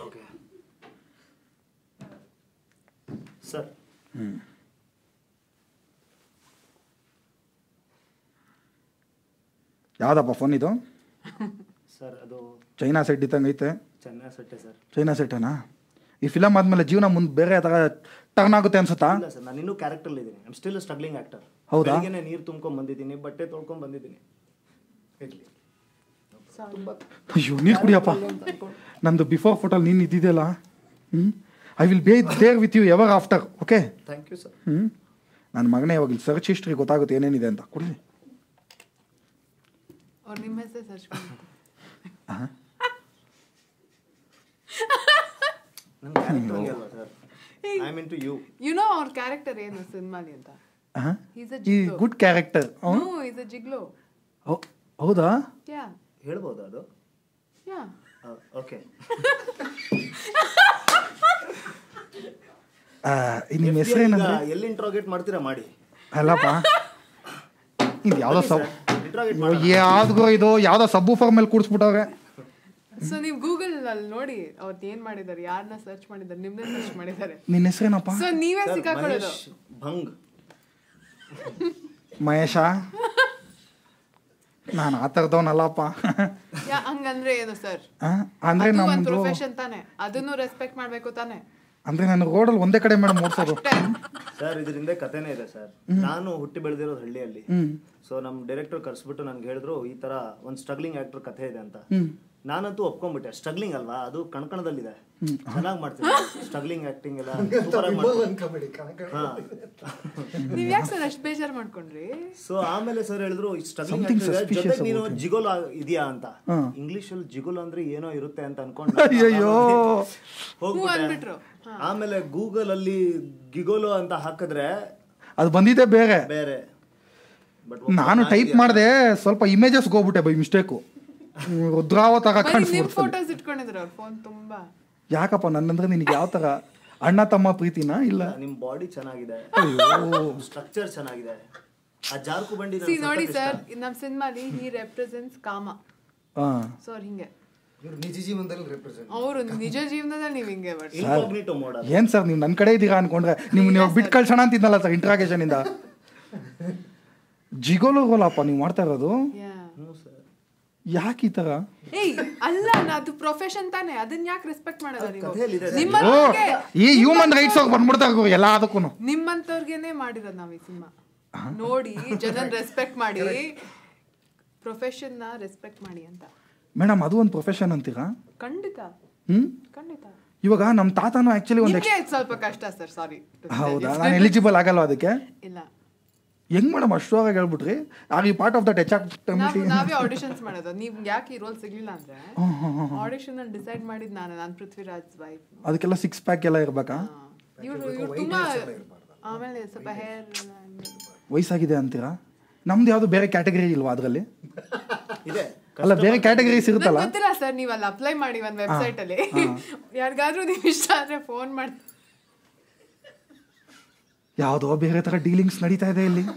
ಸರ್ ಯಾವ್ದಪ್ಪ ಫೋನ್ ಇದು ಸರ್ ಅದು ಚೈನಾ ಸೆಟ್ ಇದ್ದಂಗೆ ಐತೆ ಚೆನ್ನಾಗಿ ಸೆಟ್ಟೆ ಸರ್ ಚೈನಾ ಸೆಟ್ಟೇನಾ ಈ ಫಿಲಮ್ ಆದ್ಮೇಲೆ ಜೀವನ ಮುಂದೆ ಬೇರೆ ಥರ ಟರ್ನ್ ಆಗುತ್ತೆ ಅನ್ಸುತ್ತಾ ಇಲ್ಲ ಸರ್ ನಾನು ಇನ್ನೂ ಕ್ಯಾರೆಕ್ಟರ್ ಇದ್ದೀನಿ ಐಮ್ ಸ್ಟಿಲ್ ಸ್ಟ್ರಗ್ಲಿಂಗ್ ಆಕ್ಟರ್ ಹೌದಾ? ಬೆಳಿಗ್ಗೆನೆ ನೀರು ತುಂಬ್ಕೊಂಡ್ ಬಂದಿದ್ದೀನಿ ಬಟ್ಟೆ ತೊಳ್ಕೊಂಡ್ ಬಂದಿದ್ದೀನಿ ಇರ್ಲಿ ಅಯ್ಯೋ ನೀರು ಕುಡಿಯಪ್ಪ ನಂದು ಬಿಫೋರ್ ಫೋಟೋಲ್ ನೀನು ಇದ್ದಿದೆಯಲ್ಲ ಹ್ಞೂ I will be there with you ever after okay thank you sir ಹ್ಞೂ ನನ್ನ ಮಗನೇ ಇವಾಗ ಇಲ್ಲಿ ಸರ್ಚ್ ಹಿಸ್ಟ್ರಿ ಗೊತ್ತಾಗುತ್ತೆ ಏನೇನಿದೆ ಅಂತ ಕುಡಿ ಅವ್ರು ನಿಮ್ಮ ಹೆಸರು ಸರ್ಚ್ ಮಾಡ್ತಾರೆ ನನ್ನ ಕ್ಯಾರೆಕ್ಟರ್ ಹಂಗೆ ಅಲ್ವಾ sir I mean to you you know ಅವ್ರ ಕ್ಯಾರೆಕ್ಟರ್ ಏನು ಸಿನಿಮಾಲಿ ಅಂತ He's a ಈ ಜಿಗ್ಗೋ. ಗುಡ್ ಕ್ಯಾರೆಕ್ಟರ್ ಅವನು ನೋ ಇಸ್ ಅ ಜಿಗ್ಲೋ ಹೌದಾ ಯಾ ಹೇಳ್ಬೋದಾ ಅದು ಯಾ ಓಕೆ ನಿಮ್ಮ ಹೆಸರೇನಂದ್ರೆ ಎಲ್ಲಿ ಇಂಟ್ರೋಗೇಟ್ ಮಾಡ್ತೀರಾ ಮಾಡಿ ಅಲ್ಲಪ್ಪ ಇದು ಯಾವುದೋ ಸಬ್ ಇಂಟ್ರೋಗೇಟ್ ಯಾವ್ದು ಇದು ಯಾವುದೋ ಸಬ್ಬು ಫಾರ್ಮ್ ಮೇಲೆ ಕೂಡಿಸ್ಬಿಟ್ಟವ್ರೆ ಸೊ ನೀವು ಗೂಗಲ್ ಅಲ್ಲಿ ನೋಡಿ ಅವತ್ತು ಏನ್ ಮಾಡಿದ್ದಾರೆ ಯಾರನ್ನ ಸರ್ಚ್ ಮಾಡಿದ್ದಾರೆ ನಿಮ್ದೇ ಸರ್ಚ್ ಮಾಡಿದ್ದಾರೆ ನಿನ್ನ ಹೆಸರೇನಪ್ಪ ಸೊ ನೀವೇ ಸಿಕ್ಕಾಕೊಳ್ಳೋದು ಮಹೇಶ್ ಭಂಗ್ ಮಹೇಶ ನಾನು ಆ ಥರದವನಲ್ಲಪ್ಪ ಯಾ ಹಂಗಂದ್ರೆ ಏನು ಸರ್ ಆ, ಅಂದ್ರೆ ಅದು ಒಂದ್ ನಮ್ದು ಪ್ರೊಫೆಷನ್ ತಾನೆ ಅದನ್ನು ರೆಸ್ಪೆಕ್ಟ್ ಮಾಡ್ಬೇಕು ತಾನೆ ಅಂದ್ರೆ ನಾನು ರೋಡಲ್ಲಿ ಒಂದೇ ಕಡೆ ಮೇಡಮ್ ಓಡಿಸೋದು ಅಷ್ಟೇ ಸರ್ ಇದ್ರ ಹಿಂದೆ ಕಥೆನೇ ಇದೆ ಸರ್ ನಾನು ಹುಟ್ಟಿ ಬೆಳೆದಿರೋದು ಹಳ್ಳಿಯಲ್ಲಿ ಹ್ಮ್ ಸೊ ನಮ್ ಡೈರೆಕ್ಟರ್ ಕರ್ಸ್ಬಿಟ್ಟು ನನ್ಗೆ ಹೇಳಿದ್ರು ಈ ತರ ಒಂದ್ ಸ್ಟ್ರಗ್ಲಿಂಗ್ ಆಕ್ಟರ್ ಕಥೆ ಇದೆ ಅಂತ ಹ್ಮ್ ನಾನಂತೂ ಒಪ್ಕೊಂಡ್ಬಿಟ್ಟೆ ಸ್ಟ್ರಗ್ಲಿಂಗ್ ಅಲ್ವಾ ಅದು ಕಣಕಣದಲ್ಲಿದೆ ಚೆನ್ನಾಗಿ ಮಾಡ್ತೀನಿ ಸ್ಟ್ರಗ್ಲಿಂಗ್ ಆಕ್ಟಿಂಗ್ ಎಲ್ಲ ಸೂಪರ್ ಆಗಿ ಮಾಡ್ತೀನಿ ಅನ್ಕೋಬೇಡಿ ಕನಕ ಹಾ ನೀವ್ ಯಾಕೆ ಸರ್ ಅಷ್ಟು ಬೇಜಾರ್ ಮಾಡ್ಕೊಂಡ್ರಿ ಸೊ ಆಮೇಲೆ ಸರ್ ಹೇಳಿದ್ರು ಸ್ಟ್ರಗ್ಲಿಂಗ್ Something suspicious ಜೊತೆಗೆ ನೀನು about him. ಜಿಗೋಲ್ ಇದೆಯಾ ಅಂತ ಹಾ. ಇಂಗ್ಲಿಷ್ ಅಲ್ಲಿ ಜಿಗೋಲ್ ಅಂದ್ರೆ ಏನೋ ಇರುತ್ತೆ ಅಂತ ಅನ್ಕೊಂಡು ಅಯ್ಯಯ್ಯೋ. ಹ್ಞೂ ಹೋಗ್ಬಿಟ್ಟೆ ಅಂದ್ಬಿಟ್ರು. ಆಮೇಲೆ ಗೂಗಲ್ ಅಲ್ಲಿ ಗಿಗೋಲು ಅಂತ ಹಾಕಿದ್ರೆ ಅದು ಬಂದಿದೆ ಬೇರೆ ಬೇರೆ ಬಟ್ ನಾನು ಟೈಪ್ ಮಾಡಿದೆ ಸ್ವಲ್ಪ ಇಮೇಜಸ್ ಹೋಗ್ಬಿಟ್ಟೆ ಬೈ ಮಿಸ್ಟೇಕು ರುದ್ರಾವತಾರ ಬರೀ ನಿಮ್ ಕಾಣಿಸ್ಬಿಡ್ತು ಫೋಟೋಸ್ ಇಟ್ಕೊಂಡಿದ್ರು ಅವ್ರ ಫೋನ್ ತುಂಬಾ ಯಾಕಪ್ಪ ನನ್ನಂದ್ರೆ ನಿನಗೆ ಯಾವ ಥರ ಅಣ್ಣ ತಮ್ಮ ಪ್ರೀತಿನಾ ಇಲ್ಲ ನಿಮ್ ಬಾಡಿ ಚೆನ್ನಾಗಿದೆ ಅಯ್ಯೋ ಸ್ಟ್ರಕ್ಚರ್ ಚೆನ್ನಾಗಿದೆ ಆ ಜಾರ್ಕು ಬಂಡಿ ಸಿ ನಂಗ್ ನೋಡಿ ಸಖತ್ ಸರ್ ಇಷ್ಟ. ನಮ್ ಸಿನಿಮಾಲಿ ಹಿ ರೆಪ್ರೆಸೆಂಟ್ಸ್ ಕಾಮ ಹಾಂ ಸೊ ಅವ್ರು ಹಿಂಗೆ ಇವ್ರು ನಿಜ ಜೀವನದಲ್ಲಿ ರೆಪ್ರೆಸೆಂಟ್ ಅವರು ನಿಜ ಜೀವನದಲ್ಲಿ ನೀವ್ ಹಿಂಗೆ ಬರ್ತೀವಿ Incognito mode ಅದು. ಏನ್ ಸರ್ ನೀವು ನನ್ನ ಕಡೆ ಇದ್ದೀರಾ ಅನ್ಕೊಂಡ್ರೆ ನೀವು ನೀವು ಬಿಟ್ಟು ಕಳ್ಸೋಣ ಅಂತಿದ್ನಲ್ಲ ಸರ್ ಇಂಟ್ರಾಗೇಷನ್ ಇಂದ ಜಿಗೋಲು ಗೋಲಪ್ಪ ನೀವು ಮಾಡ್ತಾ ಇರೋದು ಹ್ಞೂ ಸರ್ ಯಾಕೆ ಈ ತರ ಏಯ್ ಅಲ್ಲ ನಾ ಅದು ಪ್ರೊಫೆಷನ್ ತಾನೆ ಅದನ್ನ ಯಾಕೆ ರೆಸ್ಪೆಕ್ಟ್ ಮಾಡೋದ ನೀವು ಕಥೆಯಲ್ಲಿದೆ ಓ ನಿಮ್ಮಂತವ್ರಿಗೆ ಈ ಹ್ಯೂಮನ್ ರೈಟ್ಸ್ ಅವ್ರು ಬಂದ್ಬಿಡ್ತಾರೆ ಗುರು ಎಲ್ಲದಕ್ಕೂ ನಿಮ್ಮಂತವ್ರಿಗೆನೆ ಮಾಡಿರೋದು ನಾವ್ ಈ ಸಿನಿಮಾ ನೋಡಿ ಜನನ್ ರೆಸ್ಪೆಕ್ಟ್ ಮಾಡಿ ಪ್ರೊಫೆಷನ್ ನ ರೆಸ್ಪೆಕ್ಟ್ ಮಾಡಿ ಅಂತ ಮೇಡಮ್ ಅದು ಒಂದು ಪ್ರೊಫೆಷನ್ ಅಂತೀರಾ ಖಂಡಿತ ಹ್ಮ್ ಖಂಡಿತ ಇವಾಗ ನಮ್ಮ ತಾತನು ಆಕ್ಚುಲಿ ಒಂದು ನಿಮ್ಗೆ ಇದ್ ಸ್ವಲ್ಪ ಕಷ್ಟ ಸರ್ ಸಾರಿ ಹೌದಾ ನಾನು ಎಲಿಜಿಬಲ್ ಆಗಲ್ವಾ ಅದಕ್ಕೆ ಇಲ್ಲ ಹೆಂಗ್ ಮೇಡಮ್ ಅಷ್ಟುವಾಗ ಹೇಳ್ಬಿಟ್ರಿ are you part of that H R ನಾವು ನಾವೇ ಆಡಿಷನ್ಸ್ ಮಾಡೋದು ನೀವ್ ಯಾಕೆ ಈ ರೋಲ್ ಸಿಗ್ಲಿಲ್ಲ ಅಂದ್ರೆ ಆಡಿಷನ್ ಅಲ್ಲಿ ಡಿಸೈಡ್ ಮಾಡಿದ್ ನಾನು ನಾನ್ ಪೃಥ್ವಿರಾಜ್ ವೈಫ್ ಅದಕ್ಕೆಲ್ಲ ಸಿಕ್ಸ್ ಪ್ಯಾಕ್ ಎಲ್ಲ ಇರ್ಬೇಕಾ ಇವ್ರು ಇವ್ರು ತುಂಬಾ ಆಮೇಲೆ ಸ್ವಲ್ಪ ಹೇರ್ ವಯಸ್ಸಾಗಿದೆ ಅಂತೀರಾ ನಮ್ದು ಯಾವ್ದು ಬೇರೆ ಕ್ಯಾಟಗರಿ ಇಲ್ವಾ ಅದರಲ್ಲಿ ಇದೆ ಅಲ್ಲ ಬೇರೆ ಕ್ಯಾಟಗರೀಸ್ ಇರುತ್ತಲ್ಲ ಗೊತ್ತಿಲ್ಲ ಸರ್ ನೀವು ಅಲ್ಲಿ ಅಪ್ಲೈ ಮಾಡಿ ಒಂದ್ ವೆಬ್ಸೈಟ್ ಅಲ್ಲಿ ಯಾರಿಗಾದ್ರೂ ನೀವು ಇಷ್ಟ ಆದ್ರೆ ಫೋನ್ ಮಾಡಿ ಯಾವುದೋ ಬೇರೆ ಥರ ಡೀಲಿಂಗ್ಸ್ ನಡೀತಾ ಇದೆ ಇಲ್ಲಿ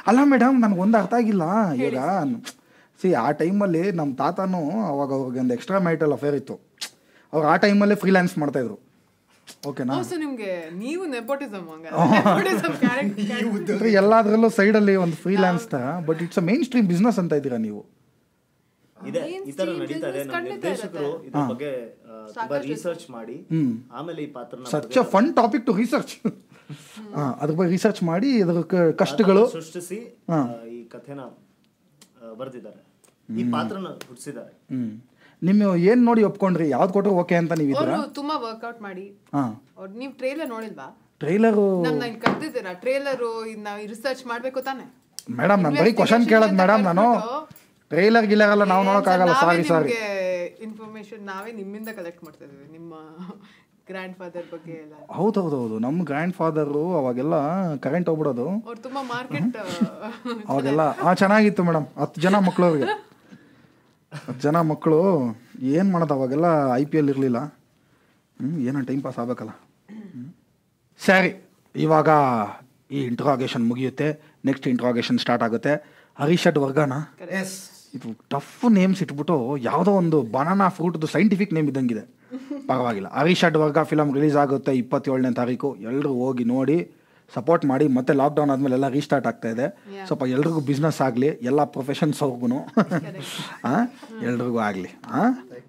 ಅಲ್ಲ ಮೇಡಮ್ ನನಗೆ ಒಂದು ಅರ್ಥ ಆಗಿಲ್ಲ ಈಗ ಸಿ ಆ ಟೈಮಲ್ಲಿ ನಮ್ಮ ತಾತನೂ ಅವಾಗ ಅವ್ರಿಗೆ ಒಂದು ಎಕ್ಸ್ಟ್ರಾ ಮ್ಯಾರಿಟಲ್ ಅಫೇರ್ ಇತ್ತು ಅವ್ರು ಆ ಟೈಮಲ್ಲೇ ಫ್ರೀಲ್ಯಾನ್ಸ್ ಮಾಡ್ತಾಯಿದ್ರು ಓಕೆನಾ ಸೊ ನಿಮ್ಗೆ ನೀವು ನೆಪೋಟಿಸಮ್ ನೆಪೋಟಿಸಮ್ ಕ್ಯಾರೆಕ್ಟರ್ ಅಂದ್ರೆ ಎಲ್ಲಾದ್ರಲ್ಲೂ ಸೈಡಲ್ಲಿ ಒಂದು ಫ್ರೀಲ್ಯಾನ್ಸ್ ಥರ but it's a mainstream business ಅಂತ ಇದ್ದೀರಾ ನೀವು ಇದೆ Main ಈ ತರ stream ನಡೀತಾ ಇದೆ business ನಮ್ಮ ಖಂಡಿತ ನಿರ್ದೇಶಕರು ಇದ್ರ ಬಗ್ಗೆ ಆ, ತುಂಬಾ ರಿಸರ್ಚ್ ಮಾಡಿ ಆಮೇಲೆ ಈ ಪಾತ್ರನ such a fun topic to research ಹಾಂ ಅದ್ರ ಬಗ್ಗೆ ರಿಸರ್ಚ್ ಮಾಡಿ ಅದ್ರ ಕ- ಕಷ್ಟಗಳು ಸೃಷ್ಟಿಸಿ ಆ, ಈ ಕಥೆನ ಬರೆದಿದ್ದಾರೆ ಈ ಪಾತ್ರನ ಹುಟ್ಟಿಸಿದ್ದಾರೆ ಹ್ಞೂ ನಿಮ್ಮ ಏನು ನೋಡಿ ಒಪ್ಕೊಂಡ್ರಿ ಯಾವ್ದು ಕೊಟ್ಟರು ಓಕೆ ಅಂತ ನೀವಿದ್ದೀರಾ ಅವರು ತುಂಬಾ ವರ್ಕೌಟ್ ಮಾಡಿ ಹಾಂ ಅವ್ರು ನೀವು ಟ್ರೇಲರ್ ನೋಡಿಲ್ವಾ ಟ್ರೈಲರು ನಮ್ನ ಇಲ್ಲಿ ಕರ್ದಿದ್ದೀರಾ ಟ್ರೇಲರು ನಾವು ರಿಸರ್ಚ್ ಮಾಡ್ಬೇಕು ತಾನೆ ಮೇಡಮ್ ನಾನು ಬರೀ ಕ್ವಶನ್ ಕೇಳೋದು ಮೇಡಮ್ ನಾನು ಟ್ರೈಲರ್ ಗಿಲ್ಲರ್ ಎಲ್ಲ ನಾವು ನೋಡೋಕ್ಕಾಗಲ್ಲ ಸಾರಿ ಸಾರಿ ಇನ್ಫಾರ್ಮೇಶನ್ ನಾವೇ ನಿಮ್ಮಿಂದ ಕಲೆಕ್ಟ್ ಮಾಡ್ತಾ ಇದೀವಿ ನಿಮ್ಮ ಗ್ರ್ಯಾಂಡ್ ಫಾದರ್ ಬಗ್ಗೆ ಎಲ್ಲ ಹೌದು ಹೌದು ಹೌದು ನಮ್ಮ ಗ್ರ್ಯಾಂಡ್ ಫಾದರು ಅವಾಗೆಲ್ಲ ಕರೆಂಟ್ ಹೋಗ್ಬಿಡೋದು ಅವ್ರು ತುಂಬಾ ಮಾರ್ಕೆಟ್ ಅವಾಗೆಲ್ಲ ಹಾಂ ಚೆನ್ನಾಗಿತ್ತು ಮೇಡಮ್ ಹತ್ತು ಜನ ಮಕ್ಕಳು ಅವ್ರಿಗೆ ಹತ್ತು ಜನ ಮಕ್ಕಳು ಏನು ಮಾಡೋದು ಅವಾಗೆಲ್ಲ ಐ ಪಿ ಎಲ್ ಇರಲಿಲ್ಲ ಹ್ಞೂ ಏನೋ ಟೈಮ್ ಪಾಸ್ ಆಗಬೇಕಲ್ಲ ಹ್ಮ್. ಸರಿ ಇವಾಗ ಈ ಇಂಟ್ರಾಗೇಷನ್ ಮುಗಿಯುತ್ತೆ ನೆಕ್ಸ್ಟ್ ಇಂಟ್ರಾಗೇಷನ್ ಸ್ಟಾರ್ಟ್ ಆಗುತ್ತೆ ಹರಿಷಡ್ ವರ್ಗನ ಎಸ್ ಇದು ಟಫ್ ನೇಮ್ಸ್ ಇಟ್ಬಿಟ್ಟು ಯಾವುದೋ ಒಂದು ಬನಾನಾ ಫ್ರೂಟ್ದು ಸೈಂಟಿಫಿಕ್ ನೇಮ್ ಇದ್ದಂಗಿದೆ ಪರವಾಗಿಲ್ಲ ಹರಿಷಡ್ ವರ್ಗ ಫಿಲಮ್ ರಿಲೀಸ್ ಆಗುತ್ತೆ ಇಪ್ಪತ್ತೇಳನೇ ತಾರೀಕು ಎಲ್ಲರೂ ಹೋಗಿ ನೋಡಿ ಸಪೋರ್ಟ್ ಮಾಡಿ ಮತ್ತೆ ಲಾಕ್ಡೌನ್ ಆದಮೇಲೆ ಎಲ್ಲ ರೀಸ್ಟಾರ್ಟ್ ಆಗ್ತಾ ಇದೆ ಸ್ವಲ್ಪ ಎಲ್ರಿಗೂ ಬಿಸ್ನೆಸ್ ಆಗಲಿ ಎಲ್ಲ ಪ್ರೊಫೆಷನ್ಸ್ ಅವ್ರಿಗೂ ಎಲ್ರಿಗೂ ಆಗಲಿ ಹಾಂ